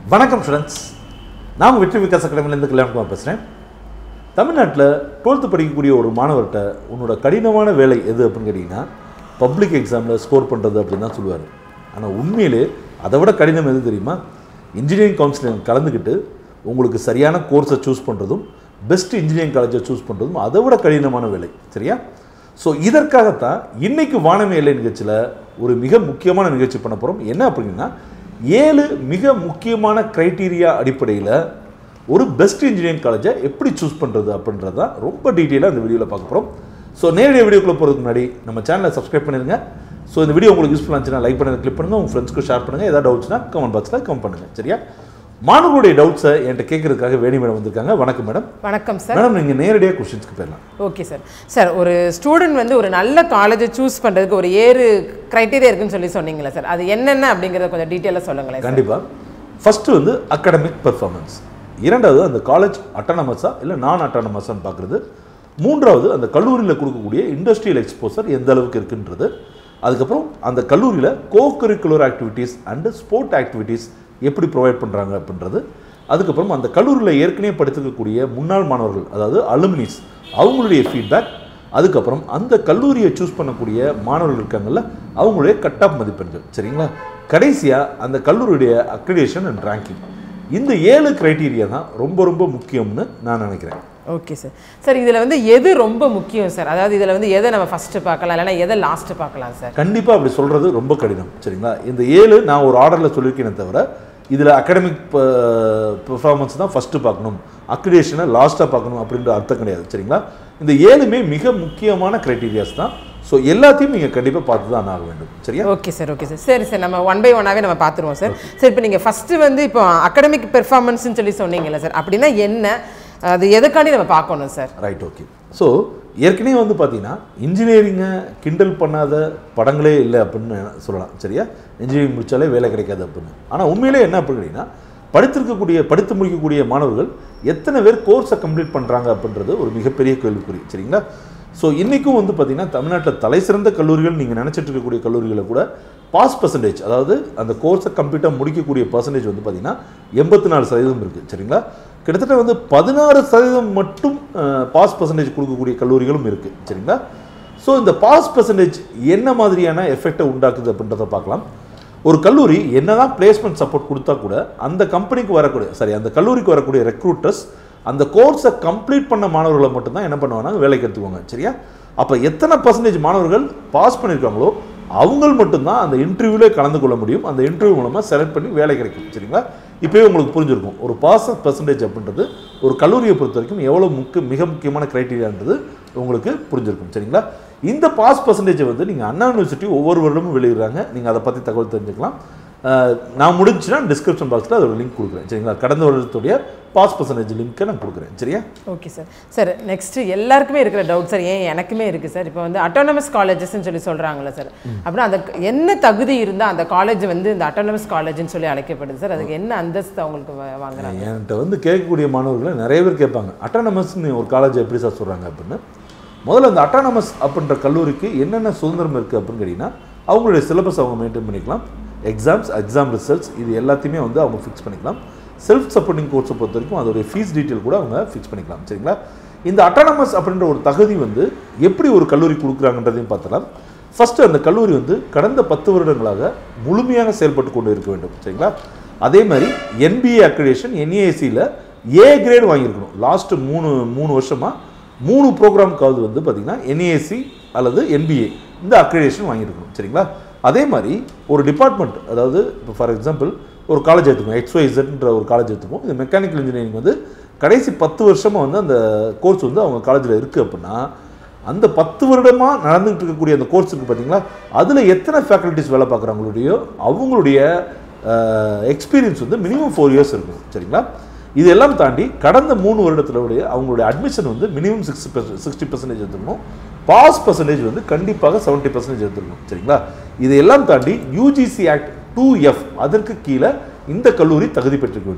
வணக்கம் ஸ்டூடெண்ட்ஸ் நான் வெற்றி விகாஸ் அகாடமிலேருந்து கல்யாணகுமார் பேசுகிறேன் தமிழ்நாட்டில் டுவெல்த்து படிக்கக்கூடிய ஒரு மாணவர்கிட்ட உன்னோட கடினமான வேலை எது அப்படின்னு கேட்டிங்கன்னா பப்ளிக் எக்ஸாமில் ஸ்கோர் பண்ணுறது அப்படின்னு தான் சொல்லுவார் ஆனால் உண்மையிலே அதை விட கடினம் எது தெரியுமா இன்ஜினியரிங் கவுன்சிலிங் கலந்துக்கிட்டு உங்களுக்கு சரியான கோர்ஸை சூஸ் பண்ணுறதும் பெஸ்ட் இன்ஜினியரிங் காலேஜை சூஸ் பண்ணுறதும் அதை விட கடினமான வேலை சரியா ஸோ இதற்காகத்தான் இன்னைக்கு வானமே எல்லை நிகழ்ச்சியில் ஒரு மிக முக்கியமான நிகழ்ச்சி பண்ண போகிறோம் என்ன அப்படின்னா ஏழு மிக முக்கியமான க்ரைட்டீரியா அடிப்படையில் ஒரு பெஸ்ட் இன்ஜினியரிங் காலேஜை எப்படி சூஸ் பண்ணுறது அப்படின்றது தான் ரொம்ப டீட்டெயிலாக இந்த வீடியோவில் பார்க்க போகிறோம் ஸோ நேரடியாக வீடியோக்குள்ளே போகிறதுக்கு முன்னாடி நம்ம சேனலை சப்ஸ்கிரைப் பண்ணிடுங்க ஸோ இந்த வீடியோ உங்களுக்கு யூஸ்ஃபுல்லாக இருந்துச்சுன்னா லைக் பண்ணுங்க கிளிக் பண்ணுங்கள் உங்கள் ஃப்ரெண்ட்ஸ்க்கு ஷேர் பண்ணுங்கள் ஏதாவது டவுட்ஸ்னா கமெண்ட் பாக்ஸில் கமெண்ட் பண்ணுங்கள் சரியா மாணவர்களுடைய டவுட்ஸை என்கிட்ட கேட்கறதுக்காக வேணி மேடம் வந்திருக்காங்க வணக்கம் மேடம் வணக்கம் சார் மேடம் நீங்கள் நேரடியாக கொஸ்டின்ஸ்க்கு போயிடலாம் ஓகே சார் சார் ஒரு ஸ்டூடெண்ட் வந்து ஒரு நல்ல காலேஜை சூஸ் பண்ணுறதுக்கு ஒரு ஏழு க்ரைட்டீரியா இருக்குன்னு சொல்லி சொன்னீங்களே சார் அது என்னென்ன அப்படிங்கிறத கொஞ்சம் டீட்டெயிலாக சொல்லுங்களேன் சார் கண்டிப்பாக ஃபஸ்ட்டு வந்து அகாடமிக் பெர்ஃபார்மன்ஸ் இரண்டாவது அந்த காலேஜ் அட்டானமஸா இல்லை நான் அட்டானமஸான்னு பார்க்குறது மூன்றாவது அந்த கல்லூரியில் கொடுக்கக்கூடிய இண்டஸ்ட்ரியல் எக்ஸ்போசர் எந்த அளவுக்கு இருக்குன்றது அதுக்கப்புறம் அந்த கல்லூரியில் co curricular activities and sport activities எப்படி ப்ரொவைட் பண்ணுறாங்க அப்படின்றது அதுக்கப்புறம் அந்த கல்லூரியில் ஏற்கனவே படித்திருக்கக்கூடிய முன்னாள் மாணவர்கள் அதாவது அலுமினிஸ் அவங்களுடைய ஃபீட்பேக் அதுக்கப்புறம் அந்த கல்லூரியை சூஸ் பண்ணக்கூடிய மாணவர்கள் இருக்காங்கல்ல அவங்களுடைய கட் ஆஃப் மதிப்பெண்கள் சரிங்களா கடைசியாக அந்த கல்லூரியுடைய அக்ரிடேஷன் அண்ட் ரேங்கிங் இந்த ஏழு க்ரைட்டீரியா தான் ரொம்ப ரொம்ப முக்கியம்னு நான் நினைக்கிறேன் ஓகே சார் சார் இதில் வந்து எது ரொம்ப முக்கியம் சார் அதாவது இதில் வந்து எதை நம்ம ஃபஸ்ட்டு பார்க்கலாம் இல்லைன்னா எதை லாஸ்ட்டு பார்க்கலாம் சார் கண்டிப்பாக அப்படி சொல்கிறது ரொம்ப கடினம் சரிங்களா இந்த ஏழு நான் ஒரு ஆர்டரில் சொல்லியிருக்கேனே தவிர இதில் அகாடமிக் பெர்ஃபார்மன்ஸ் தான் ஃபஸ்ட்டு பார்க்கணும் அக்ரிடேஷனை லாஸ்ட்டாக பார்க்கணும் அப்படின்ற அர்த்தம் கிடையாது சரிங்களா இந்த ஏழுமே மிக முக்கியமான க்ரைட்டீரியாஸ் தான் ஸோ எல்லாத்தையும் நீங்கள் கண்டிப்பாக பார்த்து தான் ஆக வேண்டும் சரியா ஓகே சார் ஓகே சார் சரி சார் நம்ம ஒன் பை ஒன்னாகவே நம்ம பார்த்துருவோம் சார் சார் இப்போ நீங்கள் ஃபஸ்ட்டு வந்து இப்போ அகடமிக் பெர்ஃபார்மன்ஸ்னு சொல்லி சொன்னீங்கல்ல சார் அப்படின்னா என்ன அது எதுக்காண்டி நம்ம பார்க்கணும் சார் ரைட் ஓகே ஸோ ஏற்கனவே வந்து பார்த்தீங்கன்னா இன்ஜினியரிங்கை கிண்டல் பண்ணாத படங்களே இல்லை அப்படின்னு சொல்லலாம் சரியா இன்ஜினியரிங் முடித்தாலே வேலை கிடைக்காது அப்படின்னு ஆனால் உண்மையிலே என்ன அப்படின்னா படித்திருக்கக்கூடிய படித்து முடிக்கக்கூடிய மாணவர்கள் எத்தனை பேர் கோர்ஸை கம்ப்ளீட் பண்ணுறாங்க அப்படின்றது ஒரு மிகப்பெரிய கேள்விக்குறி சரிங்களா ஸோ இன்றைக்கும் வந்து பார்த்தீங்கன்னா தமிழ்நாட்டில் தலை சிறந்த கல்லூரிகள் நீங்கள் நினச்சிட்டு இருக்கக்கூடிய கல்லூரிகளை கூட பாஸ் பர்சன்டேஜ் அதாவது அந்த கோர்ஸை கம்ப்ளீட்டாக முடிக்கக்கூடிய பர்சன்டேஜ் வந்து பார்த்தீங்கன்னா எண்பத்தி நாலு சதவீதம் இருக்குது சரிங்களா கிட்டத்தட்ட வந்து பதினாறு சதவீதம் மட்டும் பாஸ் பர்சன்டேஜ் கொடுக்கக்கூடிய கல்லூரிகளும் இருக்குது சரிங்களா ஸோ இந்த பாஸ் பர்சன்டேஜ் என்ன மாதிரியான எஃபெக்டை உண்டாக்குது அப்படின்றத பார்க்கலாம் ஒரு கல்லூரி என்னதான் பிளேஸ்மெண்ட் சப்போர்ட் கொடுத்தா கூட அந்த கம்பெனிக்கு வரக்கூடிய சரி அந்த கல்லூரிக்கு வரக்கூடிய ரெக்ரூட்டர்ஸ் அந்த கோர்ஸை கம்ப்ளீட் பண்ண மாணவர்களை மட்டும்தான் என்ன பண்ணுவாங்க வேலைக்கு எடுத்துக்குவாங்க சரியா அப்போ எத்தனை பர்சன்டேஜ் மாணவர்கள் பாஸ் பண்ணியிருக்காங்களோ அவங்க மட்டும்தான் அந்த இன்டர்வியூலே கலந்து கொள்ள முடியும் அந்த இன்டர்வியூ மூலமாக செலக்ட் பண்ணி வேலை கிடைக்கும் சரிங்களா இப்போயே உங்களுக்கு புரிஞ்சிருக்கும் ஒரு பாஸ் பர்சன்டேஜ் அப்படின்றது ஒரு கல்லூரியை பொறுத்த வரைக்கும் எவ்வளோ முக்கிய மிக முக்கியமான க்ரைட்டீரியான்றது உங்களுக்கு புரிஞ்சிருக்கும் சரிங்களா இந்த பாஸ் பர்சன்டேஜை வந்து நீங்கள் அண்ணா யூனிவர்சிட்டி ஒவ்வொரு வருடமும் வெளியிடுறாங்க நீங்கள் அதை பற்றி தகவல் தெரிஞ்சுக்கலாம் அஹ், நான் முடிஞ்சுன்னா டிஸ்கிரிப்ஷன் பாக்ஸில் அதோட லிங்க் கொடுக்குறேன் சரிங்களா கடந்த வருடத்துடைய பாஸ் பர்சன்டேஜ் லிங்க்கை நான் கொடுக்குறேன் சரியா ஓகே சார் சார் நெக்ஸ்ட் எல்லாருக்குமே இருக்கிற டவுட் சார் ஏன் எனக்குமே இருக்குது சார் இப்போ வந்து அட்டானமஸ் காலேஜஸ்ன்னு சொல்லி சொல்கிறாங்களே சார் அப்படின்னா அந்த என்ன தகுதி இருந்தால் அந்த காலேஜ் வந்து இந்த அட்டானமஸ் காலேஜ்னு சொல்லி அழைக்கப்படுது சார் அதுக்கு என்ன அந்தஸ்து அவங்களுக்கு வா- வாங்குறாங்க என்கிட்ட வந்து கேட்கக்கூடிய மாணவர்களை நிறைய பேர் கேட்பாங்க அட்டானமஸ்னு ஒரு காலேஜ் எப்படி சார் சொல்கிறாங்க அப்படின்னு முதல்ல அந்த அட்டானமஸ் அப்படின்ற கல்லூரிக்கு என்னென்ன சுதந்திரம் இருக்குது அப்படின்னு கேட்டிங்கன்னா அவங்களுடைய சிலபஸ் அவங்க மெயின்டைன் பண்ணிக்கலாம் எக்ஸாம்ஸ் எக்ஸாம் ரிசல்ட்ஸ் இது எல்லாத்தையுமே வந்து அவங்க ஃபிக்ஸ் பண்ணிக்கலாம் செல்ஃப் சப்போர்ட்டிங் கோர்ஸை பொறுத்த வரைக்கும் அதோடைய ஃபீஸ் டீட்டெயில் கூட அவங்க ஃபிக்ஸ் பண்ணிக்கலாம் சரிங்களா இந்த அட்டானமஸ் அப்படின்ற ஒரு தகுதி வந்து எப்படி ஒரு கல்லூரி கொடுக்குறாங்கன்றதையும் பார்த்தலாம் ஃபர்ஸ்ட் அந்த கல்லூரி வந்து கடந்த பத்து வருடங்களாக முழுமையாக செயல்பட்டு கொண்டு இருக்க வேண்டும் சரிங்களா அதே மாதிரி என்பிஏ அக்ரிடேஷன் என்ஏசியில் ஏ கிரேட் வாங்கியிருக்கணும் லாஸ்ட் மூணு மூணு வருஷமாக மூணு ப்ரோக்ராம்க்காவது வந்து பார்த்திங்கன்னா என்ஏசி அல்லது என்பிஏ இந்த அக்ரிடேஷன் வாங்கியிருக்கணும் சரிங்களா அதே மாதிரி ஒரு டிபார்ட்மெண்ட் அதாவது இப்போ ஃபார் எக்ஸாம்பிள் ஒரு காலேஜ் எடுத்துப்போம் எக்ஸ்ஒய்செட்ன்ற ஒரு காலேஜ் எடுத்துப்போம் இது மெக்கானிக்கல் இன்ஜினியரிங் வந்து கடைசி பத்து வருஷமாக வந்து அந்த கோர்ஸ் வந்து அவங்க காலேஜில் இருக்குது அப்படின்னா அந்த பத்து வருடமாக நடந்துகிட்டு இருக்கக்கூடிய அந்த கோர்ஸ் இருக்குது பார்த்தீங்களா அதில் எத்தனை ஃபேக்கல்ட்டிஸ் வேலை பார்க்குறாங்களுடையோ அவங்களுடைய எக்ஸ்பீரியன்ஸ் வந்து மினிமம் ஃபோர் இயர்ஸ் இருக்கும் சரிங்களா இதெல்லாம் தாண்டி கடந்த மூணு வருடத்திலுடைய அவங்களுடைய அட்மிஷன் வந்து minimum sixty percent sixty percentage எடுத்துக்கணும் பாஸ் பர்சன்டேஜ் வந்து கண்டிப்பாக செவன்ட்டி பர்சன்டேஜ் எடுத்துக்கணும் சரிங்களா இதையெல்லாம் தாண்டி யூஜிசி ஆக்ட் டூ எஃப் அதற்கு கீழே இந்த கல்லூரி தகுதி பெற்றிருக்க வேண்டும்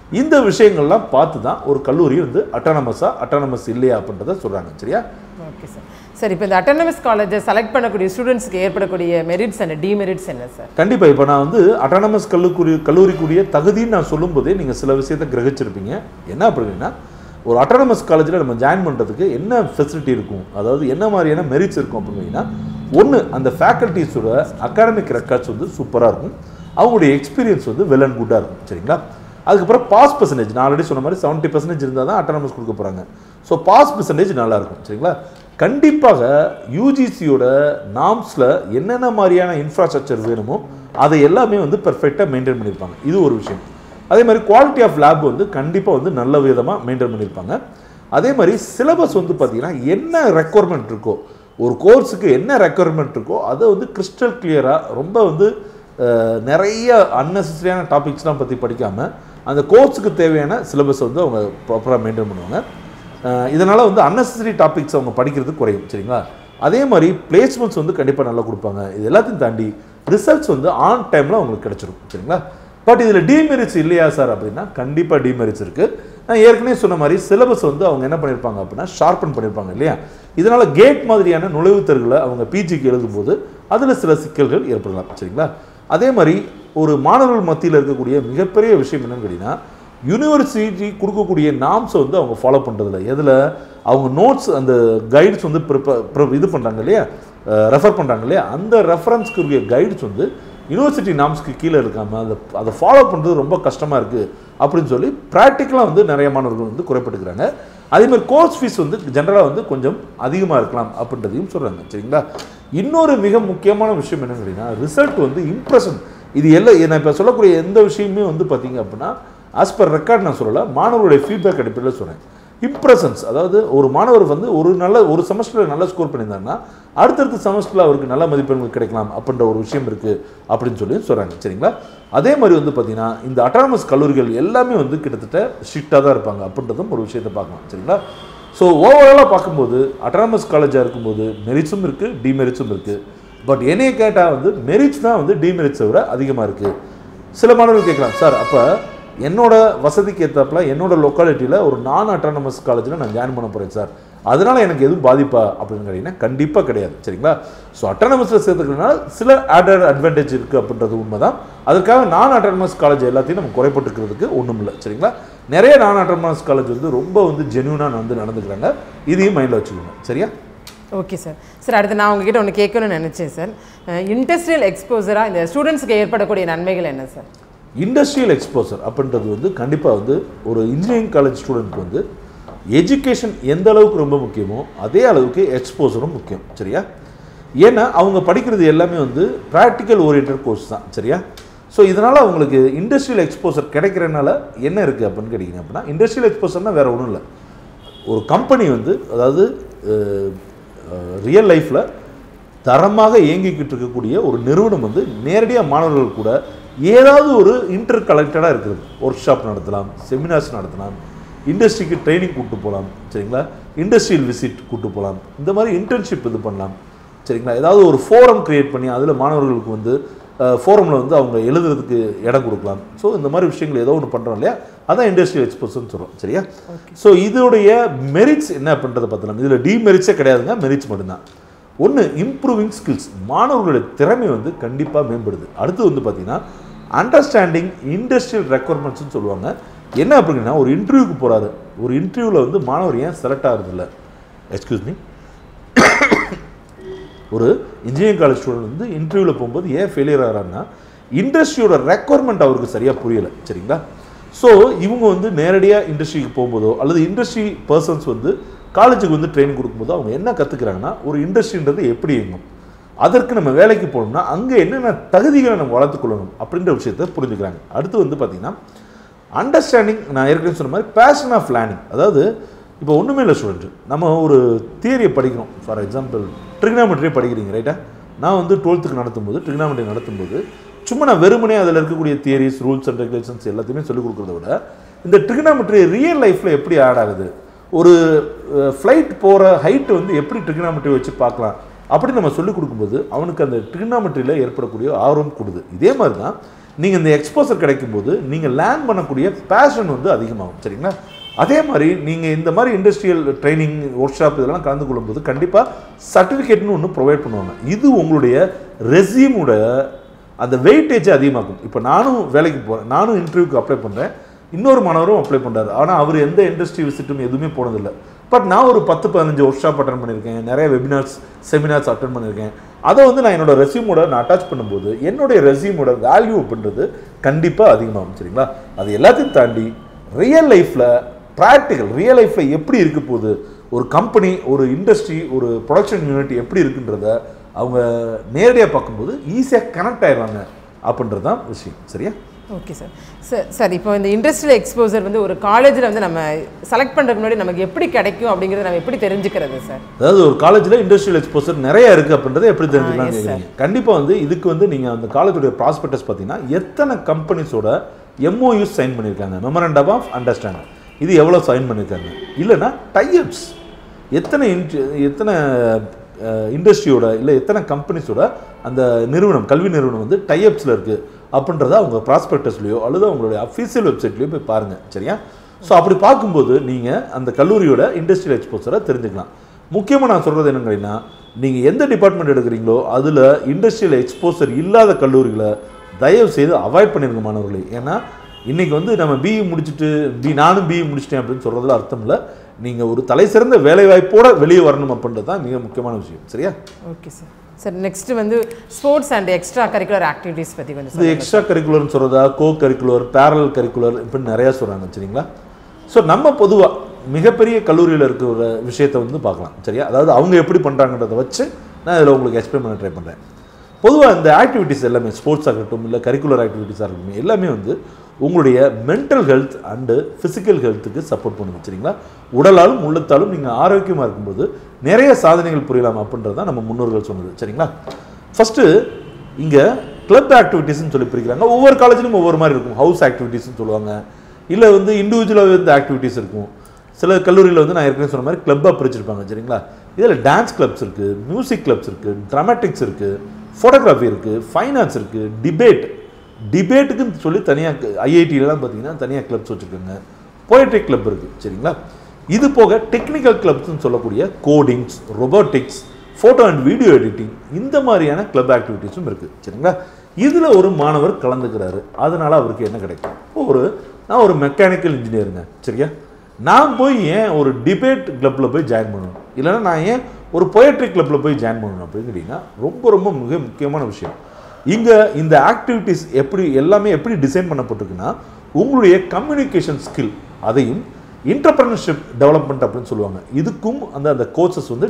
இந்த விஷயங்கள்லாம் பார்த்து தான் ஒரு கல்லூரி வந்து அட்டானமஸா அட்டானமஸ் இல்லையா அப்படின்றத சொல்றாங்க சரியா ஓகே சார் சார் இப்போ இந்த அட்டானமஸ் காலேஜை செலக்ட் பண்ணக்கூடிய ஸ்டூடெண்ட்ஸ்க்கு ஏற்படக்கூடிய மெரிட்ஸ் அண்ட் டிமெரிட்ஸ் என்ன சார் கண்டிப்பா இப்போ நான் வந்து அட்டானமஸ் கல்லூரி கல்லூரிக்குரிய தகுதின்னு நான் சொல்லும்போதே நீங்கள் சில விஷயத்தை கிரகிச்சிருப்பீங்க என்ன அப்படின்னா ஒரு அட்டானமஸ் காலேஜில் நம்ம ஜாயின் பண்ணுறதுக்கு என்ன ஃபெசிலிட்டி இருக்கும் அதாவது என்ன மாதிரியான மெரிட்ஸ் இருக்கும் அப்படின்னா ஒன்று அந்த ஃபேக்கல்ட்டிஸோட அகாடமிக் ரெக்கார்ட்ஸ் வந்து சூப்பராக இருக்கும் அவங்களுடைய எக்ஸ்பீரியன்ஸ் வந்து வெல் அண்ட் குட்டாக இருக்கும் சரிங்களா அதுக்கப்புறம் பாஸ் பர்சன்டேஜ் நான் ஆல்ரெடி சொன்ன மாதிரி செவன்ட்டி பர்சன்டேஜ் இருந்தால் தான் அட்டானமஸ் கொடுக்க போகிறாங்க ஸோ பாஸ் பர்சன்டேஜ் நல்லா இருக்கும் சரிங்களா கண்டிப்பாக யூஜிசியோட நாம்ஸில் என்னென்ன மாதிரியான இன்ஃப்ராஸ்ட்ரக்சர் வேணுமோ அதை எல்லாமே வந்து பெர்ஃபெக்டாக மெயின்டைன் பண்ணியிருப்பாங்க இது ஒரு விஷயம் அதே மாதிரி குவாலிட்டி ஆஃப் லேப் வந்து கண்டிப்பாக வந்து நல்ல விதமாக மெயின்டைன் பண்ணியிருப்பாங்க அதே மாதிரி சிலபஸ் வந்து பார்த்தீங்கன்னா என்ன ரெக்குவயர்மெண்ட் இருக்கோ ஒரு கோர்ஸுக்கு என்ன ரெக்குவயர்மெண்ட் இருக்கோ அதை வந்து கிறிஸ்டல் கிளியராக ரொம்ப வந்து அஹ், நிறைய அன்னெசரியான டாபிக்ஸ்லாம் பற்றி படிக்காமல் அந்த கோர்ஸுக்கு தேவையான சிலபஸ் வந்து அவங்க ப்ராப்பராக மெயின்டைன் பண்ணுவாங்க அஹ் இதனால வந்து அன்னெசரி டாபிக்ஸ் அவங்க படிக்கிறது குறையும் சரிங்களா அதே மாதிரி பிளேஸ்மெண்ட்ஸ் வந்து கண்டிப்பாக நல்லா கொடுப்பாங்க இது எல்லாத்தையும் தாண்டி ரிசல்ட்ஸ் வந்து ஆன் டைமில் அவங்களுக்கு கிடைச்சிரும் சரிங்களா பட் இதில் டிமெரிட்ஸ் இல்லையா சார் அப்படின்னா கண்டிப்பாக டிமெரிட்ஸ் இருக்குது நான் ஏற்கனவே சொன்ன மாதிரி சிலபஸ் வந்து அவங்க என்ன பண்ணியிருப்பாங்க அப்படின்னா ஷார்ப்பன் பண்ணியிருப்பாங்க இல்லையா இதனால் கேட் மாதிரியான நுழைவுத் தேர்வுகளை அவங்க பிஜிக்கு எழுதும்போது அதில் சில சிக்கல்கள் ஏற்படலாம் சரிங்களா அதே மாதிரி ஒரு மாணவர்கள் மத்தியில் இருக்கக்கூடிய மிகப்பெரிய விஷயம் என்னன்னு கேட்டிங்கன்னா யூனிவர்சிட்டி கொடுக்கக்கூடிய நாம்ஸை வந்து அவங்க ஃபாலோ பண்ணுறதில்ல எதில் அவங்க நோட்ஸ் அந்த கைட்ஸ் வந்து ப்ரிப்ப- ப்ர- இது பண்ணுறாங்க இல்லையா ரெஃபர் பண்ணுறாங்க இல்லையா அந்த ரெஃபரன்ஸ்க்கு கைட்ஸ் வந்து யூனிவர்சிட்டி நாம்ஸ்க்கு கீழே இருக்காமல் அதை அதை ஃபாலோ பண்ணுறது ரொம்ப கஷ்டமாக இருக்குது அப்படின்னு சொல்லி ப்ராக்டிக்கலாக வந்து நிறைய மாணவர்கள் வந்து குறைப்பட்டுக்கிறாங்க அதே மாதிரி கோர்ஸ் ஃபீஸ் வந்து ஜென்ரலாக வந்து கொஞ்சம் அதிகமாக இருக்கலாம் அப்படின்றதையும் சொல்கிறாங்க சரிங்களா இன்னொரு மிக முக்கியமான விஷயம் என்னன்னு கேட்டிங்கன்னா ரிசல்ட் வந்து இம்ப்ரெஷன் இது எல்லாம் நான் இப்போ சொல்லக்கூடிய எந்த விஷயமே வந்து பார்த்தீங்க அப்படின்னா ஆஸ் பர் ரெக்கார்ட் நான் சொல்லலை மாணவருடைய ஃபீட்பேக் அடிப்படையில் சொன்னேன் இம்ப்ரெஷன்ஸ் அதாவது ஒரு மாணவர் வந்து ஒரு நல்ல ஒரு செமஸ்டரில் நல்ல ஸ்கோர் பண்ணியிருந்தாருன்னா அடுத்தடுத்த செமஸ்டரில் அவருக்கு நல்ல மதிப்பெண்கள் கிடைக்கலாம் அப்படின்ற ஒரு விஷயம் இருக்குது அப்படின்னு சொல்லி சொல்கிறாங்க சரிங்களா அதே மாதிரி வந்து பார்த்தீங்கன்னா இந்த அட்டானமஸ் கல்லூரிகள் எல்லாமே வந்து கிட்டத்தட்ட ஸ்ட்ரிக்டாக தான் இருப்பாங்க அப்படின்றதும் ஒரு விஷயத்தை பார்க்கலாம் சரிங்களா ஸோ ஓவராலாக பார்க்கும்போது அட்டானமஸ் காலேஜாக இருக்கும்போது மெரிட்ஸும் இருக்குது டிமெரிட்ஸும் இருக்குது பட் என்னைய கேட்டால் வந்து மெரிட்ஸ் தான் வந்து டிமெரிட்ஸை விட அதிகமாக இருக்குது சில மாணவர்கள் கேட்கலாம் சார் அப்போ என்னோட வசதிக்கு ஏற்றாப்புல என்னோட லொக்காலிட்டியில் ஒரு நான் அட்டானமஸ் காலேஜில் நான் ஜாயின் பண்ண போகிறேன் சார் அதனால எனக்கு எதுவும் பாதிப்பா அப்படின்னு கேட்டிங்கன்னா கண்டிப்பாக கிடையாது சரிங்களா ஸோ அட்டானமஸில் சேர்த்துக்கிறதுனால சில ஆடட் அட்வான்டேஜ் இருக்குது அப்படின்றது உண்மைதான் அதுக்காக நான் அட்டானமஸ் காலேஜ் எல்லாத்தையும் நம்ம குறைப்பட்டுக்கிறதுக்கு ஒன்றும் இல்லை சரிங்களா நிறைய நான் அட்டானமஸ் காலேஜ் வந்து ரொம்ப வந்து ஜென்யூனாக வந்து நடந்துக்கிறாங்க இதையும் மைண்டில் வச்சுக்கோங்க சரியா ஓகே சார் சார் அடுத்து நான் உங்ககிட்ட ஒன்று கேட்கணும்னு நினச்சேன் சார் இண்டஸ்ட்ரியல் எக்ஸ்போசராக இந்த ஸ்டூடெண்ட்ஸ்க்கு ஏற்படக்கூடிய நன்மைகள் என்ன சார் இண்டஸ்ட்ரியல் எக்ஸ்போசர் அப்படின்றது வந்து கண்டிப்பாக வந்து ஒரு இன்ஜினியரிங் காலேஜ் ஸ்டூடெண்ட்க்கு வந்து எஜுகேஷன் எந்த அளவுக்கு ரொம்ப முக்கியமோ அதே அளவுக்கு எக்ஸ்போசரும் முக்கியம் சரியா ஏன்னா அவங்க படிக்கிறது எல்லாமே வந்து ப்ராக்டிக்கல் ஓரியன்ட் கோர்ஸ் தான் சரியா ஸோ இதனால் அவங்களுக்கு இண்டஸ்ட்ரியல் எக்ஸ்போசர் கிடைக்கிறனால என்ன இருக்குது அப்படின்னு கேட்டிங்க அப்படின்னா இண்டஸ்ட்ரியல் எக்ஸ்போசர்னால் வேறு ஒன்றும் இல்லை ஒரு கம்பெனி வந்து அதாவது ரியல் லைஃப்பில் தரமாக இயங்கிக்கிட்டு இருக்கக்கூடிய ஒரு நிறுவனம் வந்து நேரடியாக மாணவர்கள் கூட ஏதாவது ஒரு இன்டர் கலெக்டடாக இருக்குது ஒர்க் ஷாப் நடத்தலாம் செமினார்ஸ் நடத்தலாம் இண்டஸ்ட்ரிக்கு ட்ரைனிங் கூட்டு போகலாம் சரிங்களா இண்டஸ்ட்ரியல் விசிட் கூட்டு போகலாம் இந்த மாதிரி இன்டர்ன்ஷிப் இது பண்ணலாம் சரிங்களா ஏதாவது ஒரு ஃபோரம் கிரியேட் பண்ணி அதில் மாணவர்களுக்கு வந்து ஃபோரமில் வந்து அவங்க எழுதுறதுக்கு இடம் கொடுக்கலாம் ஸோ இந்த மாதிரி விஷயங்கள் ஏதோ ஒன்று பண்ணுறோம் இல்லையா அதான் இண்டஸ்ட்ரியல் எக்ஸ்போஸ்ன்னு சொல்கிறோம் சரியா ஸோ இதோடைய மெரிட்ஸ் என்ன பண்ணுறதை பார்த்தலாம் இதில் டிமெரிட்ஸே கிடையாதுங்க மெரிட்ஸ் மட்டும்தான் ஒன்று இம்ப்ரூவிங் ஸ்கில்ஸ் மாணவர்களுடைய திறமை வந்து கண்டிப்பாக மேம்படுது அடுத்து வந்து பார்த்தீங்கன்னா அண்டர்ஸ்டாண்டிங் இண்டஸ்ட்ரியல் ரெக்குவயர்மெண்ட்ஸ்னு சொல்லுவாங்க என்ன அப்படின்னா ஒரு இன்டர்வியூக்கு போகிறாரு ஒரு இன்டர்வியூவில் வந்து மாணவர் ஏன் செலக்ட் ஆகிறதில்ல எக்ஸ்கியூஸ் மீ ஒரு இன்ஜினியரிங் காலேஜ் ஸ்டூடெண்ட் வந்து இன்டர்வியூவில் போகும்போது ஏன் ஃபெயிலியர் ஆகிறாருன்னா இண்டஸ்ட்ரியோட ரெக்குவயர்மெண்ட் அவருக்கு சரியாக புரியலை சரிங்களா ஸோ இவங்க வந்து நேரடியாக இண்டஸ்ட்ரிக்கு போகும்போதோ அல்லது இண்டஸ்ட்ரி பர்சன்ஸ் வந்து காலேஜுக்கு வந்து ட்ரைனிங் கொடுக்கும்போது அவங்க என்ன கற்றுக்குறாங்கன்னா ஒரு இண்டஸ்ட்ரின்றது எப்படி இயங்கும் அதற்கு நம்ம வேலைக்கு போகணும்னா அங்கே என்னென்ன தகுதிகளை நம்ம வளர்த்துக்கொள்ளணும் அப்படின்ற விஷயத்தை புரிஞ்சுக்கிறாங்க அடுத்து வந்து பார்த்திங்கன்னா அண்டர்ஸ்டாண்டிங் நான் ஏற்கனவே சொன்ன மாதிரி பேஷன் ஆஃப் லேர்னிங் அதாவது இப்போ ஒன்றுமே இல்லை ஸ்டூடெண்ட் நம்ம ஒரு தியரியை படிக்கிறோம் ஃபார் எக்ஸாம்பிள் ட்ரிக்னாமெட்ரியே படிக்கிறீங்க ரைட்டா நான் வந்து டுவெல்த்துக்கு நடத்தும்போது ட்ரிக்னாமெட்ரி நடத்தும்போது சும்மா நான் வெறுமனே அதில் இருக்கக்கூடிய தியரிஸ் ரூல்ஸ் அண்ட் ரெகுலேஷன்ஸ் எல்லாத்தையுமே சொல்லிக் கொடுக்குறத விட இந்த ட்ரிக்னாமெட்ரி ரியல் லைஃப்பில் எப்படி ஆட் ஆகுது ஒரு ஃப்ளைட் போகிற ஹைட் வந்து எப்படி ட்ரிக்னாமெட்ரி வச்சு பார்க்கலாம் அப்படி நம்ம சொல்லிக் கொடுக்கும்போது அவனுக்கு அந்த ட்ரிக்னாமெட்ரியில் ஏற்படக்கூடிய ஆர்வம் கொடுது இதே மாதிரி தான் நீங்கள் இந்த எக்ஸ்போசர் கிடைக்கும்போது நீங்கள் லேர்ன் பண்ணக்கூடிய பேஷன் வந்து அதிகமாகும் சரிங்களா அதே மாதிரி நீங்கள் இந்த மாதிரி இண்டஸ்ட்ரியல் ட்ரைனிங் ஒர்க் ஷாப் இதெல்லாம் கலந்து கொள்ளும்போது கண்டிப்பாக சர்டிஃபிகேட்னு ஒன்று ப்ரொவைட் பண்ணுவாங்க இது உங்களுடைய ரெசியூமோட அந்த வெயிட்டேஜை அதிகமாக்கும் இப்போ நானும் வேலைக்கு போகிறேன் நானும் இன்டர்வியூக்கு அப்ளை பண்ணுறேன் இன்னொரு மாணவரும் அப்ளை பண்ணுறாரு ஆனால் அவர் எந்த இண்டஸ்ட்ரி விசிட்டும் எதுவுமே போனதில்லை பட் நான் ஒரு பத்து பதினஞ்சு ஒர்க் ஷாப் அட்டன் பண்ணியிருக்கேன் நிறைய வெபினார்ஸ் செமினார்ஸ் அட்டன் பண்ணியிருக்கேன் அதை வந்து நான் என்னோட ரெசியூமோட நான் அட்டாச் பண்ணும்போது என்னுடைய ரெசியூமோட வேல்யூ அப்படின்றது கண்டிப்பாக அதிகமாகும் சரிங்களா அது எல்லாத்தையும் தாண்டி ரியல் லைஃப்பில் ப்ராக்டிக்கல் ரியல் லைஃப்பில் எப்படி இருக்க போகுது ஒரு கம்பெனி ஒரு இண்டஸ்ட்ரி ஒரு ப்ரொடக்ஷன் யூனிட் எப்படி இருக்குன்றத அவங்க நேரடியாக பார்க்கும்போது ஈஸியாக கனெக்ட் ஆயிடுவாங்க அப்படின்றது தான் விஷயம் சரியா ஓகே சார் சார் சார் இப்போ இந்த இண்டஸ்ட்ரியல் எக்ஸ்போசர் வந்து ஒரு காலேஜில் வந்து நம்ம செலக்ட் பண்ணுறதுக்கு முன்னாடி நமக்கு எப்படி கிடைக்கும் அப்படிங்கிறத நம்ம எப்படி தெரிஞ்சுக்கிறது சார் அதாவது ஒரு காலேஜில் இண்டஸ்ட்ரியல் எக்ஸ்போசர் நிறைய இருக்குது அப்படின்றத எப்படி தெரிஞ்சுக்கலாம்னு yes, sir. கேட்குறீங்க கண்டிப்பாக வந்து இதுக்கு வந்து நீங்கள் அந்த காலேஜோடைய ப்ராஸ்பெக்டஸ் பார்த்தீங்கன்னா எத்தனை கம்பெனிஸோட எம்ஓயூஸ் சைன் பண்ணியிருக்காங்க மெமரண்டம் ஆஃப் அண்டர்ஸ்டாண்டிங் இது எவ்வளோ சைன் பண்ணியிருக்காங்க இல்லைன்னா டைப்ஸ் எத்தனை இன்ட்- எத்தனை இண்டஸ்ட்ரியோட இல்லை எத்தனை கம்பெனிஸோட அந்த நிறுவனம் கல்வி நிறுவனம் வந்து டைப்ஸில் இருக்குது அப்படின்றத அவங்க ப்ராஸ்பெக்டஸ்லையோ அல்லது அவங்களுடைய அஃபீஷியல் வெப்சைட்லையோ போய் பாருங்கள் சரியா ஸோ அப்படி பார்க்கும்போது நீங்கள் அந்த கல்லூரியோட இண்டஸ்ட்ரியல் எக்ஸ்போசரை தெரிஞ்சுக்கலாம் முக்கியமாக நான் சொல்கிறது என்னங்கன்னா நீங்கள் எந்த டிபார்ட்மெண்ட் எடுக்கிறீங்களோ அதில் இண்டஸ்ட்ரியல் எக்ஸ்போசர் இல்லாத கல்லூரிகளை தயவு செய்து அவாய்ட் பண்ணிருங்க மாணவர்களே ஏன்னா இன்றைக்கி வந்து நம்ம பிஇ முடிச்சுட்டு பி நானும் பிஇ முடிச்சிட்டேன் அப்படின்னு சொல்கிறதுல அர்த்தம் இல்லை நீங்கள் ஒரு தலை சிறந்த வேலைவாய்ப்போட வெளியே வரணும் அப்படின்றது தான் மிக முக்கியமான விஷயம் சரியா ஓகே சார் சார் நெக்ஸ்ட் வந்து sports and extra curricular activities பற்றி கொஞ்சம் இது சொல்லுங்க எக்ஸ்ட்ரா கரிக்குலர்னு சொல்கிறதா கோ கரிக்குலர் பேரல் கரிக்குலர் இப்படின்னு நிறையா சொல்கிறாங்க சரிங்களா ஸோ நம்ம பொதுவாக மிகப்பெரிய கல்லூரியில் இருக்கிற விஷயத்தை வந்து பார்க்கலாம் சரியா அதாவது அவங்க எப்படி பண்ணுறாங்கன்றதை வச்சு நான் இதில் உங்களுக்கு எக்ஸ்பிளைன் பண்ண ட்ரை பண்ணுறேன் பொதுவாக இந்த ஆக்டிவிட்டீஸ் எல்லாமே ஸ்போர்ட்ஸாக இருக்கட்டும் இல்லை கரிக்குலர் ஆக்டிவிட்டீஸாக இருக்கட்டும் எல்லாமே வந்து உங்களுடைய மென்டல் ஹெல்த் அண்டு ஃபிசிக்கல் ஹெல்த்துக்கு சப்போர்ட் பண்ணுது சரிங்களா உடலாலும் உள்ளத்தாலும் நீங்கள் ஆரோக்கியமாக இருக்கும்போது நிறைய சாதனைகள் புரியலாம் அப்படின்றது தான் நம்ம முன்னோர்கள் சொன்னது சரிங்களா ஃபஸ்ட்டு இங்கே கிளப் ஆக்டிவிட்டீஸ்னு சொல்லி பிரிக்கிறாங்க ஒவ்வொரு காலேஜ்லையும் ஒவ்வொரு மாதிரி இருக்கும் ஹவுஸ் ஆக்டிவிட்டீஸ்னு சொல்லுவாங்க இல்லை வந்து இண்டிவிஜுவலாக வந்து ஆக்டிவிட்டீஸ் இருக்கும் சில கல்லூரியில் வந்து நான் ஏற்கனவே சொன்ன மாதிரி கிளப்பாக பிரிச்சிருப்பாங்க சரிங்களா இதில் டான்ஸ் கிளப்ஸ் இருக்குது மியூசிக் கிளப்ஸ் இருக்குது ட்ராமேட்டிக்ஸ் இருக்குது ஃபோட்டோகிராஃபி இருக்குது ஃபைன் ஆர்ட்ஸ் இருக்குது டிபேட் டிபேட்டுக்குன்னு சொல்லி தனியாக ஐஐடியிலலாம் பார்த்தீங்கன்னா தனியாக கிளப்ஸ் வச்சுருக்காங்க போயட்ரி கிளப் இருக்குது சரிங்களா இது போக டெக்னிக்கல் கிளப்ஸ்னு சொல்லக்கூடிய codings robotics photo and video editing இந்த மாதிரியான கிளப் ஆக்டிவிட்டீஸும் இருக்குது சரிங்களா இதில் ஒரு மாணவர் கலந்துக்கிறாரு அதனால் அவருக்கு என்ன கிடைக்கும் இப்போ ஒரு நான் ஒரு மெக்கானிக்கல் இன்ஜினியருங்க சரியா நான் போய் ஏன் ஒரு டிபேட் கிளப்பில் போய் ஜாயின் பண்ணணும் இல்லைன்னா நான் ஏன் ஒரு பொயட்ரி கிளப்பில் போய் ஜாயின் பண்ணணும் அப்படின்னு கேட்டிங்கன்னா ரொம்ப ரொம்ப மிக முக்கியமான விஷயம் இங்கே இந்த ஆக்டிவிட்டீஸ் எப்படி எல்லாமே எப்படி டிசைன் பண்ணப்பட்டிருக்குன்னா உங்களுடைய கம்யூனிகேஷன் ஸ்கில் அதையும் இன்டர்பிரனர்ஷிப் டெவலப்மெண்ட் அப்படின்னு சொல்லுவாங்க இதுக்கும் அந்த அந்த கோர்சஸ் வந்து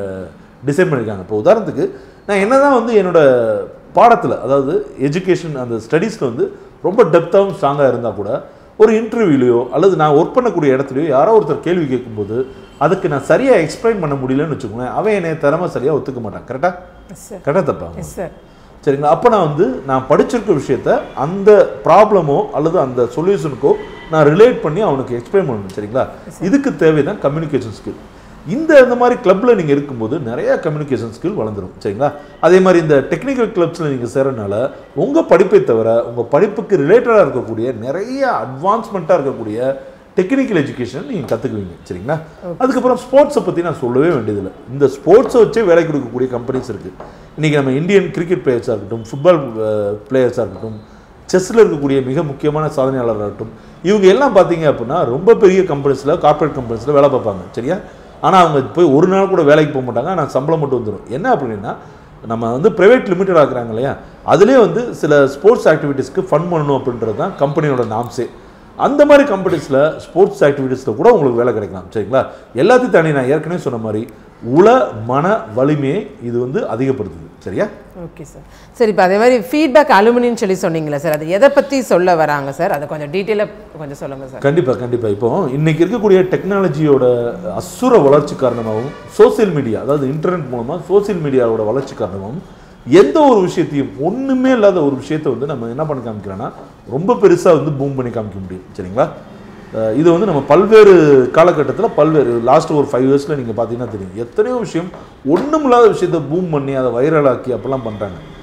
டிசைன் பண்ணியிருக்காங்க இப்போ உதாரணத்துக்கு நான் என்னதான் வந்து என்னோட பாடத்தில் அதாவது எஜுகேஷன் அந்த ஸ்டடீஸில் வந்து ரொம்ப டெப்த்தாகவும் ஸ்ட்ராங்காக இருந்தால் கூட ஒரு இன்டர்வியூலையோ அல்லது நான் ஒர்க் பண்ணக்கூடிய இடத்துலையோ யாரோ ஒருத்தர் கேள்வி கேட்கும்போது அதுக்கு நான் சரியாக எக்ஸ்பிளைன் பண்ண முடியலன்னு வச்சுக்கோங்களேன் அவன் என்னை திறமை சரியாக ஒத்துக்க மாட்டான் கரெக்டாக எஸ் சார் கரெக்டாக தப்பா எஸ் சார் சரிங்களா அப்போ நான் வந்து நான் படிச்சிருக்க விஷயத்த அந்த ப்ராப்ளமோ அல்லது அந்த சொல்யூஷனுக்கோ நான் ரிலேட் பண்ணி அவனுக்கு எக்ஸ்பிளைன் பண்ணணும் சரிங்களா இதுக்கு தேவை தான் கம்யூனிகேஷன் ஸ்கில் இந்த இந்த மாதிரி கிளப்பில் நீங்கள் இருக்கும்போது நிறைய கம்யூனிகேஷன் ஸ்கில் வளர்ந்துரும் சரிங்களா அதே மாதிரி இந்த டெக்னிக்கல் கிளப்ஸில் நீங்கள் சேரனால உங்கள் படிப்பை தவிர உங்கள் படிப்புக்கு ரிலேட்டடாக இருக்கக்கூடிய நிறைய அட்வான்ஸ்மெண்ட்டாக இருக்கக்கூடிய டெக்னிக்கல் எஜுகேஷன் நீங்கள் கற்றுக்குவீங்க சரிங்களா அதுக்கப்புறம் ஸ்போர்ட்ஸை பற்றி நான் சொல்லவே வேண்டியதில்லை இந்த ஸ்போர்ட்ஸை வச்சே வேலை கொடுக்கக்கூடிய கம்பெனிஸ் இருக்குது இன்றைக்கி நம்ம இந்தியன் கிரிக்கெட் பிளேயர்ஸாக இருக்கட்டும் ஃபுட்பால் பிளேயர்ஸாக இருக்கட்டும் செஸ்ஸில் இருக்கக்கூடிய மிக முக்கியமான சாதனையாளராக இருக்கட்டும் இவங்க எல்லாம் பார்த்தீங்க அப்படின்னா ரொம்ப பெரிய கம்பெனிஸில் கார்ப்பரேட் கம்பெனிஸில் வேலை பார்ப்பாங்க சரியா ஆனால் அவங்க போய் ஒரு நாள் கூட வேலைக்கு போக மாட்டாங்க ஆனால் சம்பளம் மட்டும் வந்துடும் என்ன அப்படின்னா நம்ம வந்து ப்ரைவேட் லிமிடெட் ஆக்குறாங்க இல்லையா அதுலேயே வந்து சில ஸ்போர்ட்ஸ் ஆக்டிவிட்டீஸ்க்கு ஃபண்ட் பண்ணணும் அப்படின்றது தான் கம்பெனியோட நாம்ஸே அந்த மாதிரி கம்பெனிஸில் ஸ்போர்ட்ஸ் ஆக்டிவிட்டீஸில் கூட உங்களுக்கு வேலை கிடைக்கலாம் சரிங்களா எல்லாத்தையும் தாண்டி நான் ஏற்கனவே சொன்ன மாதிரி உள மன வலிமையை இது வந்து அதிகப்படுத்துது சரியா ஓகே சார் சரி இப்போ அதே மாதிரி ஃபீட்பேக் அலுமினின்னு சொல்லி சொன்னீங்களே சார் அது எதை பற்றி சொல்ல வராங்க சார் அதை கொஞ்சம் டீட்டெயிலாக கொஞ்சம் சொல்லுங்கள் சார் கண்டிப்பாக கண்டிப்பாக இப்போ இன்னைக்கு இருக்கக்கூடிய டெக்னாலஜியோட அசுர வளர்ச்சி காரணமாகவும் சோஷியல் மீடியா அதாவது இன்டர்நெட் மூலமாக சோஷியல் மீடியாவோட வளர்ச்சி காரணமாகவும் எந்த ஒரு விஷயத்தையும் ஒன்றுமே இல்லாத ஒரு விஷயத்தை வந்து நம்ம என்ன பண்ணி காமிக்கிறோன்னா ரொம்ப பெருசாக வந்து பூம் பண்ணி காமிக்க முடியும் சரிங்களா அஹ் இது வந்து நம்ம பல்வேறு காலகட்டத்தில் பல்வேறு லாஸ்ட் ஒரு ஃபைவ் இயர்ஸில் நீங்கள் பார்த்தீங்கன்னா தெரியும் எத்தனையோ விஷயம் ஒன்றும் இல்லாத விஷயத்தை பூம் பண்ணி அதை வைரலாக்கி அப்போல்லாம் பண்ணுறாங்க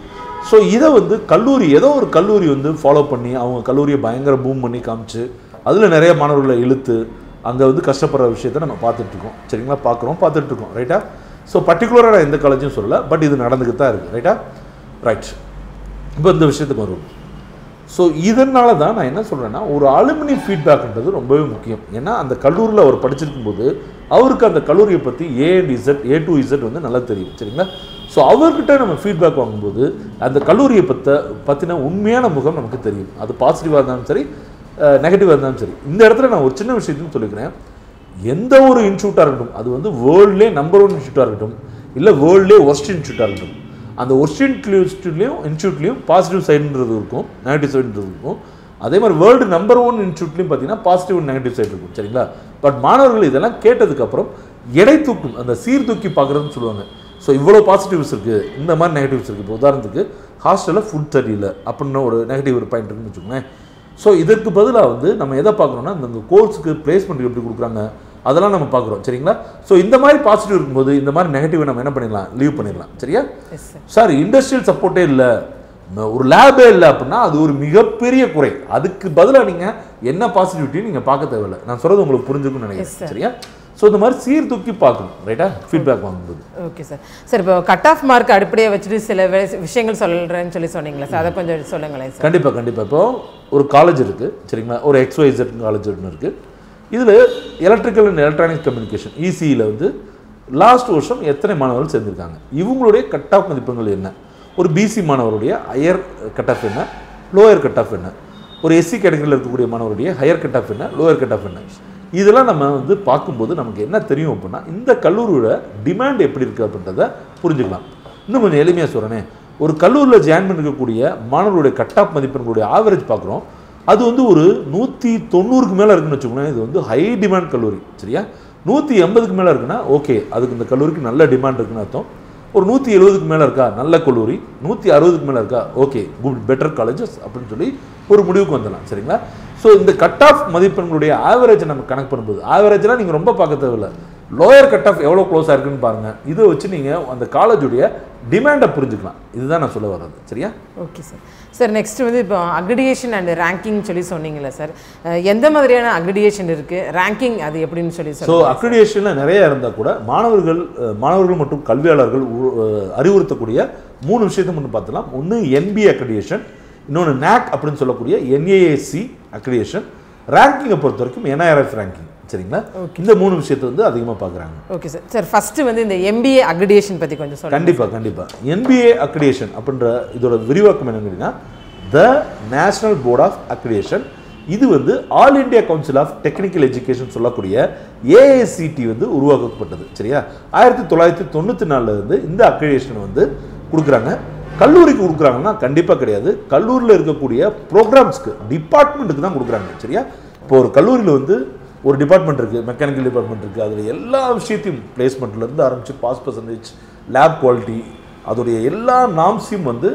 ஸோ இதை வந்து கல்லூரி ஏதோ ஒரு கல்லூரி வந்து ஃபாலோ பண்ணி அவங்க கல்லூரியை பயங்கர பூம் பண்ணி காமிச்சு அதில் நிறைய மாணவர்களை இழுத்து அங்கே வந்து கஷ்டப்படுற விஷயத்தை நம்ம பார்த்துட்டு இருக்கோம் சரிங்களா பார்க்குறோம் பார்த்துட்டு இருக்கோம் ரைட்டா ஸோ பர்டிகுலராக எந்த காலேஜும் சொல்லலை பட் இது நடந்துக்கிட்டு தான் இருக்குது ரைட்டா ரைட் இப்போ இந்த விஷயத்துக்கு வருவோம் ஸோ இதனால தான் நான் என்ன சொல்கிறேன்னா ஒரு அலுமினி ஃபீட்பேக்ன்றது ரொம்பவே முக்கியம் ஏன்னா அந்த கல்லூரியில் அவர் படிச்சிருக்கும் போது அவருக்கு அந்த கல்லூரியை பற்றி A and Z A to Z வந்து நல்லா தெரியும் சரிங்களா ஸோ அவர்கிட்ட நம்ம ஃபீட்பேக் வாங்கும்போது அந்த கல்லூரியை பற்ற பற்றின உண்மையான முகம் நமக்கு தெரியும் அது பாசிட்டிவாக இருந்தாலும் சரி நெகட்டிவாக இருந்தாலும் சரி இந்த இடத்துல நான் ஒரு சின்ன விஷயத்தையும் சொல்லிக்கிறேன் எந்த ஒரு இன்ஸ்டியூட்டாக இருக்கட்டும் அது வந்து வேர்ல்ட்லேயே நம்பர் ஒன் இன்ஸ்டியூட்டாக இருக்கட்டும் இல்லை வேர்ல்ட்லேயே ஒஸ்ட் இன்ஸ்டியூட்டாக இருக்கட்டும் அந்த ஒஸ்ட் இன்ஸ்டியூட்லேயும் இன்ஸ்டியூட்லேயும் பாசிட்டிவ் சைடுன்றது இருக்கும் நெகட்டிவ் சைடுன்றது இருக்கும் அதே மாதிரி வேர்ல்டு நம்பர் ஒன் இன்ஸ்டியூட்லையும் பார்த்தீங்கன்னா பாசிட்டிவ் அண்ட் நெகட்டிவ் சைடு இருக்கும் சரிங்களா பட் மாணவர்கள் இதெல்லாம் கேட்டதுக்கப்புறம் எடை தூக்கும் அந்த சீர்தூக்கி பார்க்குறதுன்னு சொல்லுவாங்க ஸோ இவ்வளோ பாசிட்டிவ்ஸ் இருக்குது இந்த மாதிரி நெகட்டிவ்ஸ் இருக்குது இப்போ உதாரணத்துக்கு ஹாஸ்டலில் ஃபுட் சரியில்லை அப்படின்னு ஒரு நெகட்டிவ் ஒரு பாயிண்ட் இருக்குன்னு வச்சுக்கோங்களேன் ஸோ இதற்கு பதிலாக வந்து நம்ம எதை பார்க்குறோம்னா இந்த கோர்ஸுக்கு பிளேஸ்மெண்ட் எப்படி கொடுக்குறாங்க அதெல்லாம் நம்ம பார்க்குறோம் சரிங்களா ஸோ இந்த மாதிரி பாசிட்டிவ் இருக்கும்போது இந்த மாதிரி நெகட்டிவ் நம்ம என்ன பண்ணிடலாம் லீவ் பண்ணிடலாம் சரியா எஸ் சார் சார் இண்டஸ்ட்ரியல் சப்போர்ட்டே இல்லை ஒரு லேபே இல்லை அப்படின்னா அது ஒரு மிகப்பெரிய குறை அதுக்கு பதிலாக நீங்கள் என்ன பாசிட்டிவிட்டி நீங்கள் பார்க்க தேவையில்லை நான் சொல்கிறது உங்களுக்கு புரிஞ்சுக்கும்னு Yes, நினைக்கிறேன் sir. சரியா ஸோ இந்த மாதிரி சீர்தூக்கி பார்க்கணும் ரைட்டா ஃபீட்பேக் வாங்கும்போது ஓகே சார் சார் இப்போ கட் ஆஃப் மார்க் அடிப்படையை வச்சுட்டு சில வே- விஷயங்கள் சொல்கிறேன்னு சொல்லி சொன்னீங்களா சார் அதை கொஞ்சம் சொல்லுங்களேன் சார் கண்டிப்பாக கண்டிப்பாக இப்போ ஒரு காலேஜ் இருக்குது சரிங்களா ஒரு எக்ஸ்ஒய்செட் காலேஜ் ஒன்று இருக்குது இதில் எலக்ட்ரிக்கல் அண்ட் எலக்ட்ரானிக்ஸ் கம்யூனிகேஷன் இசியில் வந்து லாஸ்ட் வருஷம் எத்தனை மாணவர்கள் சேர்ந்திருக்காங்க இவங்களுடைய கட் ஆஃப் மதிப்பெண்கள் என்ன ஒரு பிசி மாணவருடைய ஹையர் கட் ஆஃப் என்ன லோயர் கட் ஆஃப் என்ன ஒரு எஸ்சி கேட்டகரியில் இருக்கக்கூடிய மாணவருடைய ஹையர் கட் ஆஃப் என்ன லோயர் கட் ஆஃப் என்ன இதெல்லாம் நம்ம வந்து பார்க்கும்போது நமக்கு என்ன தெரியும் அப்படின்னா இந்த கல்லூரியோட டிமாண்ட் எப்படி இருக்குது அப்படின்றத புரிஞ்சுக்கலாம் இன்னும் கொஞ்சம் எளிமையாக சொல்கிறேனே ஒரு கல்லூரியில் ஜாயின் பண்ணிருக்கக்கூடிய மாணவர்களுடைய கட் ஆஃப் மதிப்பெண்களுடைய ஆவரேஜ் பார்க்குறோம் அது வந்து ஒரு நூற்றி தொண்ணூறுக்கு மேலே இருக்குன்னு வச்சுக்கோங்களேன் இது வந்து ஹை டிமாண்ட் கல்லூரி சரியா நூற்றி எண்பதுக்கு மேலே இருக்குன்னா ஓகே அதுக்கு இந்த கல்லூரிக்கு நல்ல டிமாண்ட் இருக்குன்னு அர்த்தம் ஒரு நூற்றி எழுபதுக்கு மேலே இருக்கா நல்ல கல்லூரி நூற்றி அறுபதுக்கு மேலே இருக்கா ஓகே குட் பெட்டர் காலேஜஸ் அப்படின்னு சொல்லி ஒரு முடிவுக்கு வந்துடலாம் சரிங்களா ஸோ இந்த கட் ஆஃப் மதிப்பெண்களுடைய ஆவரேஜை நம்ம கணக்கு பண்ணும்போது ஆவரேஜ்லாம் நீங்கள் ரொம்ப பார்க்க தேவையில்ல லோயர் கட் ஆஃப் எவ்வளோ க்ளோஸாக இருக்குன்னு பாருங்கள் இதை வச்சு நீங்கள் அந்த காலேஜுடைய டிமாண்டை புரிஞ்சுக்கலாம் இதுதான் நான் சொல்ல வர்றது சரியா ஓகே சார் சார் நெக்ஸ்ட் வந்து இப்போ அக்ரிடியேஷன் அண்ட் ரேங்கிங் சொல்லி சொன்னீங்களே சார் அஹ், எந்த மாதிரியான அக்ரிடியேஷன் இருக்குது ரேங்கிங் அது எப்படின்னு சொல்லி ஸோ சொல்லுங்கள் அக்ரிடியேஷனில் நிறைய இருந்தால் கூட மாணவர்கள் அஹ், மாணவர்கள் மற்றும் கல்வியாளர்கள் உ- அஹ், அறிவுறுத்தக்கூடிய மூணு விஷயத்தை மட்டும் பார்த்துலாம் ஒன்று என்பி அக்ரிடியேஷன் இன்னொன்று NAC அப்படின்னு சொல்லக்கூடிய என்ஏஏசி அக்ரிடியேஷன் ரேங்கிங்கை பொறுத்த வரைக்கும் என்ஐஆர்எஃப் ரேங்கிங் சரிங்களா இந்த மூணு விஷயத்தை வந்து அதிகமாக பார்க்குறாங்க ஓகே சார் சார் ஃபஸ்ட்டு வந்து இந்த எம்பிஏ அக்ரிடியேஷன் பற்றி கொஞ்சம் சொல்லுங்கள் கண்டிப்பாக கண்டிப்பாக என்பிஏ அக்ரிடேஷன் அப்படின்ற இதோட விரிவாக்கம் என்னன்னு கேட்டீங்கன்னா the national board of accreditation இது வந்து all India council of technical education சொல்லக்கூடிய ஏஐசிடி வந்து உருவாக்கப்பட்டது சரியா ஆயிரத்தி தொள்ளாயிரத்தி தொண்ணூற்றி நாலில் இருந்து இந்த அக்ரிடேஷன் வந்து கொடுக்குறாங்க கல்லூரிக்கு கொடுக்குறாங்கன்னா கண்டிப்பாக கிடையாது கல்லூரியில் இருக்கக்கூடிய ப்ரோக்ராம்ஸ்க்கு டிபார்ட்மெண்ட்டுக்கு தான் கொடுக்குறாங்க சரியா இப்போ ஒரு கல்லூரியில் வந்து ஒரு டிபார்ட்மெண்ட் இருக்குது மெக்கானிக்கல் டிபார்ட்மெண்ட் இருக்குது அதில் எல்லா விஷயத்தையும் பிளேஸ்மெண்ட்லேருந்து ஆரம்பித்து பாஸ் பர்சன்டேஜ் லேப் குவாலிட்டி அதோடைய எல்லா நாம்ஸையும் வந்து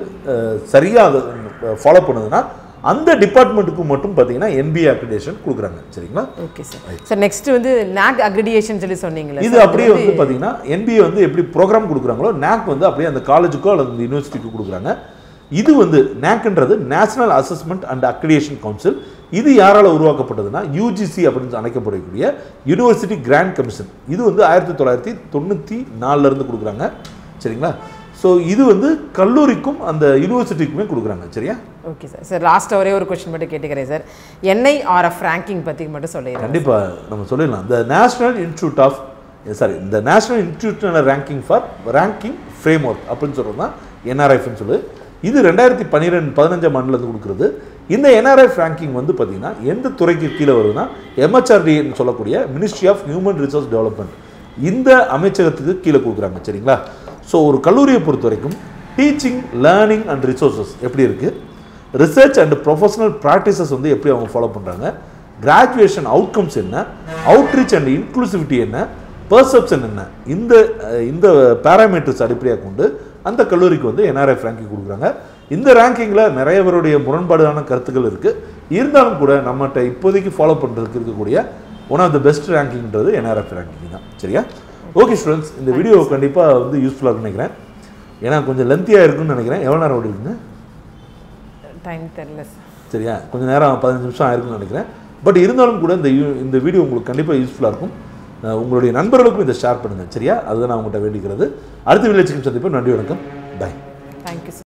சரியாக ஃபாலோ பண்ணுதுன்னா அந்த டிபார்ட்மெண்ட்டுக்கு மட்டும் பார்த்தீங்கன்னா என்பிஏ அக்ரிடேஷன் கொடுக்குறாங்க சரிங்களா ஓகே சார் சார் நெக்ஸ்ட் வந்து நாக் அக்ரிடியேஷன் சொல்லி சொன்னீங்களே இது அப்படியே வந்து பார்த்தீங்கன்னா என்பிஏ வந்து எப்படி ப்ரோக்ராம் கொடுக்குறாங்களோ நேக் வந்து அப்படியே அந்த காலேஜுக்கோ அல்லது அந்த யூனிவர்சிட்டிக்கு கொடுக்குறாங்க இது வந்து நேக்ன்றது national assessment and accreditation council இது யாரால உருவாக்கப்பட்டதுன்னா யூஜிசி அப்படின்னு அழைக்கப்படக்கூடிய யூனிவர்சிட்டி கிராண்ட் கமிஷன் இது வந்து ஆயிரத்தி தொள்ளாயிரத்தி தொண்ணூற்றி இருந்து கொடுக்குறாங்க சரிங்களா ஸோ இது வந்து கல்லூரிக்கும் அந்த யூனிவர்சிட்டிக்குமே கொடுக்குறாங்க சரியா ஓகே சார் சார் லாஸ்ட்டாக ஒரே ஒரு கொஸ்டின் மட்டும் கேட்டுக்கிறேன் சார் என்ஐஆர்எஃப் ரேங்கிங் பற்றி மட்டும் சொல்லிடுறேன் கண்டிப்பாக நம்ம சொல்லிடலாம் இந்த நேஷனல் இன்ஸ்டியூட் ஆஃப் சாரி இந்த national institutional ranking for ranking framework அப்படின்னு சொல்கிறது தான் என்ஆர்எஃப்னு சொல்லு இது ரெண்டாயிரத்தி பன்னிரெண்டு பதினஞ்சாம் ஆண்டுலேருந்து கொடுக்குறது இந்த என்ஆர்எஃப் ரேங்கிங் வந்து பார்த்தீங்கன்னா எந்த துறைக்கு கீழே வருதுன்னா எம்ஹெச்ஆர்டின்னு சொல்லக்கூடிய ministry of human resource development இந்த அமைச்சகத்துக்கு கீழே கொடுக்குறாங்க சரிங்களா ஸோ ஒரு கல்லூரியை பொறுத்த வரைக்கும் டீச்சிங் லேர்னிங் அண்ட் ரிசோர்ஸஸ் எப்படி இருக்குது ரிசர்ச் அண்ட் ப்ரொஃபஷனல் ப்ராக்டிசஸ் வந்து எப்படி அவங்க ஃபாலோ பண்ணுறாங்க கிராஜுவேஷன் அவுட்கம்ஸ் என்ன அவுட்ரீச் அண்ட் இன்க்ளூசிவிட்டி என்ன பர்செப்ஷன் என்ன இந்த அஹ், இந்த பேராமீட்டர்ஸ் அடிப்படையாக கொண்டு அந்த கல்லூரிக்கு வந்து என்ஆர்எஃப் ரேங்கிங் கொடுக்குறாங்க இந்த ரேங்கிங்கில் நிறைய பேருடைய முரண்பாடான கருத்துக்கள் இருக்குது இருந்தாலும் கூட நம்மகிட்ட இப்போதைக்கு ஃபாலோ பண்ணுறதுக்கு இருக்கக்கூடிய ஒன் ஆஃப் த பெஸ்ட் ரேங்கிங்ன்றது என்ஆர்எஃப் ரேங்கிங் தான் சரியா ஓகே ஸ்டூடெண்ட்ஸ் இந்த வீடியோ கண்டிப்பாக வந்து யூஸ்ஃபுல்லாக நினைக்கிறேன் ஏன்னா கொஞ்சம் லென்த்தியாக இருக்குன்னு நினைக்கிறேன் எவ்வளோ நேரம் ஓடிருக்குங்க டைம் தெரில சார் சரியா கொஞ்சம் நேரம் பதினஞ்சு நிமிஷம் ஆயிருக்கும்னு நினைக்கிறேன் பட் இருந்தாலும் கூட இந்த யூ- இந்த வீடியோ உங்களுக்கு கண்டிப்பாக யூஸ்ஃபுல்லாக இருக்கும் அஹ் உங்களுடைய நண்பர்களுக்கும் இதை ஷேர் பண்ணுங்கள் சரியா அதுதான் நான் உங்கள்கிட்ட வேண்டிக்கிறது அடுத்த வீடியோ சந்திப்போம் நன்றி வணக்கம் பை தேங்க்யூ சார்